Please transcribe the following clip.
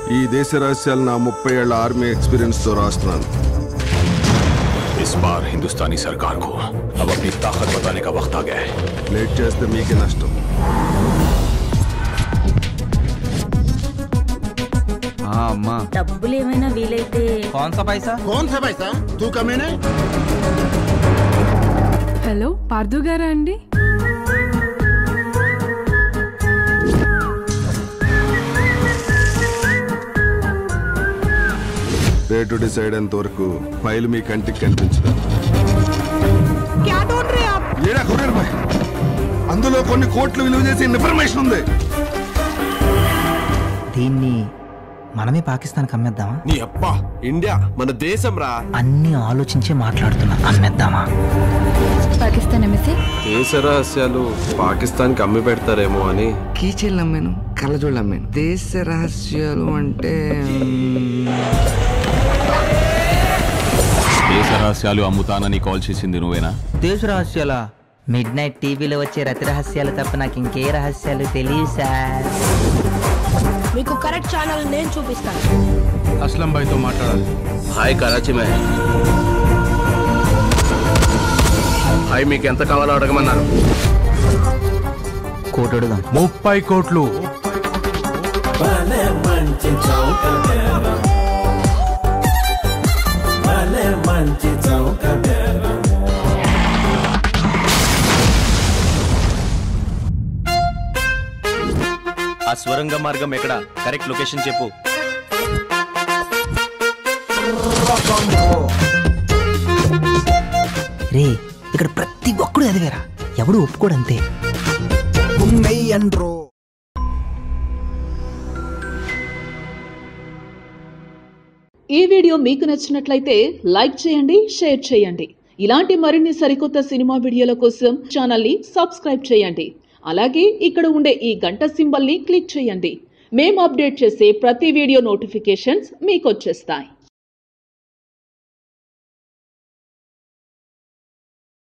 ఈ దేశ రహస్యాలు నా ముప్పై ఏళ్ల ఆర్మీ ఎక్స్పీరియన్స్ తో రాస్తున్నాను इस बार हिंदुस्तानी सरकार को अब अपनी ताकत बताने का वक्त आ गया है లేట్ చేస్తే మీకే నష్టం అమ్మా డబ్బులు ఏమైనా వీలైతే कौन सा पैसा कौन सा पैसा तू कमीने హలో పార్థు గారా అండి రేటు డిసైడ్ అయ్యేంత వరకు ఫైల్ మీ కంటికి కనిపించదు ఏడా కొరియర్ బాయ్ అందులో కొన్ని కోట్లు విలువ చేసే ఇన్ఫర్మేషన్ ఉంది దీన్ని మనమే పాకిస్తాన్కి అమ్మేద్దామా నీ అబ్బా ఇండియా మన దేశం రా అన్ని ఆలోచించే మాట్లాడుతున్నా అమ్మేద్దామా పాకిస్తాన్ ఎంఎస్ఏ దేశ రహస్యాలు పాకిస్తాన్ కి అమ్మి పెడతారేమో అని కీచైన్లు అమ్మాను కళ్ళజోళ్ళు అమ్మాను దేశ రహస్యాలు అంటే దేశ రహస్యాలు అమ్ముతానని కాల్ చేసింది నువ్వేనా దేశ రహస్యాల మిడ్ నైట్ టీవీలో వచ్చే రతి రహస్యాలు తప్ప నాకు ఇంకే రహస్యాలు తెలియదు సార్ మీకు కరెక్ట్ ఛానల్ నేను చూపిస్తాను అస్లం భాయ్ తో మాట్లాడాలి హాయ్ కరాచీ మే హాయ్ మీకు ఎంత కావాలో అడగమన్నారు కోటి అడుగుదాం ముప్పై కోట్లు ఆ స్వరంగ మార్గం ఎక్కడ కరెక్ట్ లొకేషన్ చెప్పు రే ఇక్కడ ప్రతి ఒక్కడు చదివారా ఎవడు ఒప్పుకోడంతే ఈ వీడియో మీకు నచ్చినట్లయితే లైక్ చేయండి షేర్ చేయండి ఇలాంటి మరిన్ని సరికొత్త సినిమా వీడియోల కోసం ఛానల్ని సబ్స్క్రైబ్ చేయండి అలాగే ఇక్కడ ఉండే ఈ గంట సింబల్ని క్లిక్ చేయండి మేము అప్డేట్ చేసే ప్రతి వీడియో నోటిఫికేషన్స్ మీకు వచ్చేస్తాయి